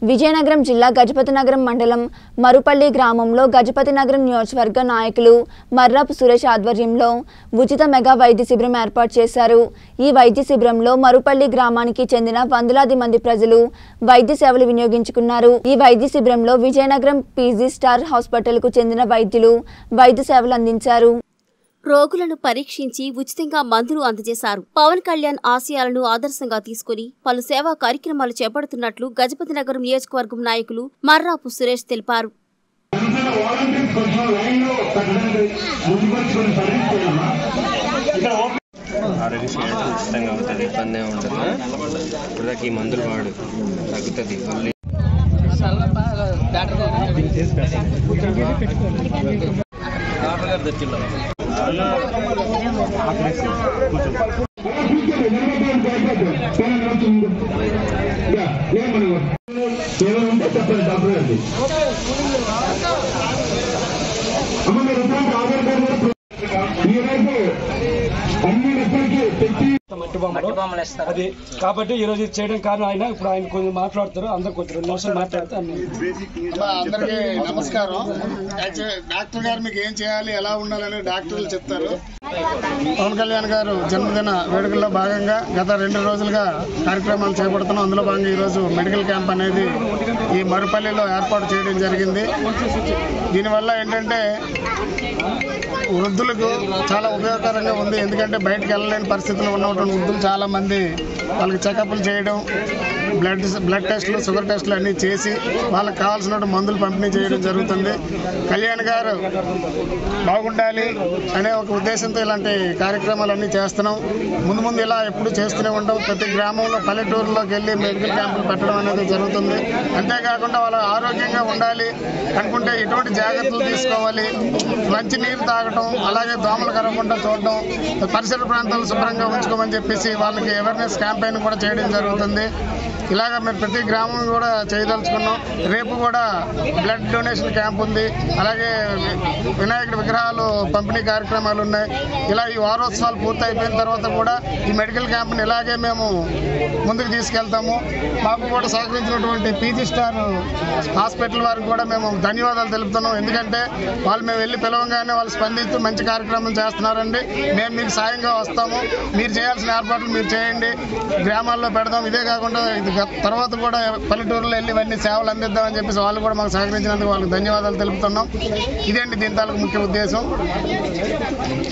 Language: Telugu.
విజయనగరం జిల్లా గజపతినగరం మండలం మరుపల్లి గ్రామంలో గజపతినగరం నియోజకవర్గ నాయకులు మర్రాపు సురేష్ ఆధ్వర్యంలో ఉచిత మెగా వైద్య శిబిరం ఏర్పాటు చేశారు ఈ వైద్య శిబిరంలో మరుపల్లి గ్రామానికి చెందిన వందలాది మంది ప్రజలు వైద్య సేవలు వినియోగించుకున్నారు ఈ వైద్య శిబిరంలో విజయనగరం పీజీ స్టార్ హాస్పిటల్కు చెందిన వైద్యులు వైద్య సేవలు అందించారు రోగులను పరీక్షించి ఉచితంగా మందులు అందజేశారు పవన్ కళ్యాణ్ ఆశయాలను ఆదర్శంగా తీసుకుని పలు సేవా కార్యక్రమాలు చేపడుతున్నట్లు గజపతి నగరం నియోజకవర్గం నాయకులు మర్రాపు సురేష్ తెలిపారు ఆరోగ్యశ్రీ అయితే ఉచితంగా అవుతుంది ఇబ్బంది ఏమి ఉండదు ఇప్పుడు దాకా ఈ మందులు వాడు తగ్గుతుంది మళ్ళీ ఏమైనా చెప్పండి డాక్టర్ గారికి అమ్మ మీరు ఎటువంటి ఆధార్ కార్డు కూడా మీరైతే అన్ని రెప్పలకి పెట్టి మట్టి బొమ్మలు అది కాబట్టి ఈ రోజు ఇది చేయడం కారణం ఆయన ఇప్పుడు ఆయన కొంచెం మాట్లాడతారు అందరు కొంచెం రెండు నిమిషాలు మాట్లాడితే అన్ని అమ్మా, అందరికీ నమస్కారం యాక్చువల్లీ డాక్టర్ గారు మీకు ఏం చేయాలి ఎలా ఉండాలని డాక్టర్లు చెప్తారు పవన్ కళ్యాణ్ గారు జన్మదిన వేడుకల్లో భాగంగా గత రెండు రోజులుగా కార్యక్రమాలు చేపడుతున్నాం అందులో భాగంగా ఈరోజు మెడికల్ క్యాంప్ అనేది ఈ మరుపల్లిలో ఏర్పాటు చేయడం జరిగింది దీనివల్ల ఏంటంటే వృద్ధులకు చాలా ఉపయోగకరంగా ఉంది ఎందుకంటే బయటకు వెళ్ళలేని పరిస్థితుల్లో ఉన్నటువంటి వృద్ధులు చాలా మంది వాళ్ళకి చెకప్లు చేయడం బ్లడ్ బ్లడ్ టెస్టులు షుగర్ టెస్టులు అన్నీ చేసి వాళ్ళకి కావాల్సిన మందులు పంపిణీ చేయడం జరుగుతుంది కళ్యాణ్ గారు బాగుండాలి అనే ఒక ఉద్దేశంతో ఇలాంటి కార్యక్రమాలన్నీ చేస్తున్నాం ముందు ముందు ఇలా ఎప్పుడు చేస్తూనే ఉంటాం ప్రతి గ్రామంలో పల్లెటూరులోకి వెళ్ళి మెడికల్ క్యాంపులు పెట్టడం అనేది జరుగుతుంది అంతేకాకుండా వాళ్ళు ఆరోగ్యంగా ఉండాలి అనుకుంటే ఎటువంటి జాగ్రత్తలు తీసుకోవాలి మంచి నీరు తాగటం అలాగే దోమలు కరగకుండా చూడడం పరిసర ప్రాంతాలు శుభ్రంగా ఉంచుకోమని చెప్పేసి వాళ్ళకి అవేర్నెస్ క్యాంపెయిన్ కూడా చేయడం జరుగుతుంది ఇలాగ మేము ప్రతి గ్రామం కూడా చేయదలుచుకున్నాం రేపు కూడా బ్లడ్ డొనేషన్ క్యాంప్ ఉంది అలాగే వి- వినాయకుడి విగ్రహాలు పంపిణీ కార్యక్రమాలు ఉన్నాయి ఇలా ఈ వారోత్సవాలు పూర్తి అయిపోయిన తర్వాత కూడా ఈ మెడికల్ క్యాంప్ని ఇలాగే మేము ముందుకు తీసుకెళ్తాము మాకు కూడా సహకరించినటువంటి పీజీ స్టార్ హాస్పిటల్ వారికి కూడా మేము ధన్యవాదాలు తెలుపుతున్నాం ఎందుకంటే వాళ్ళు మేము వెళ్ళి పిలవగానే వాళ్ళు స్పందిస్తూ మంచి కార్యక్రమం చేస్తున్నారండి మేము మీకు సాయంగా వస్తాము మీరు చేయాల్సిన ఏర్పాట్లు మీరు చేయండి గ్రామాల్లో పెడదాం ఇదే కాకుండా ఇది గ- తర్వాత కూడా పల్లెటూరులో వెళ్ళి ఇవన్నీ సేవలు అందిద్దామని చెప్పేసి వాళ్ళు కూడా మాకు సహకరించినందుకు వాళ్ళకి ధన్యవాదాలు తెలుపుతున్నాం ఇదేంటి దీని తాలూకు ముఖ్య ఉద్దేశం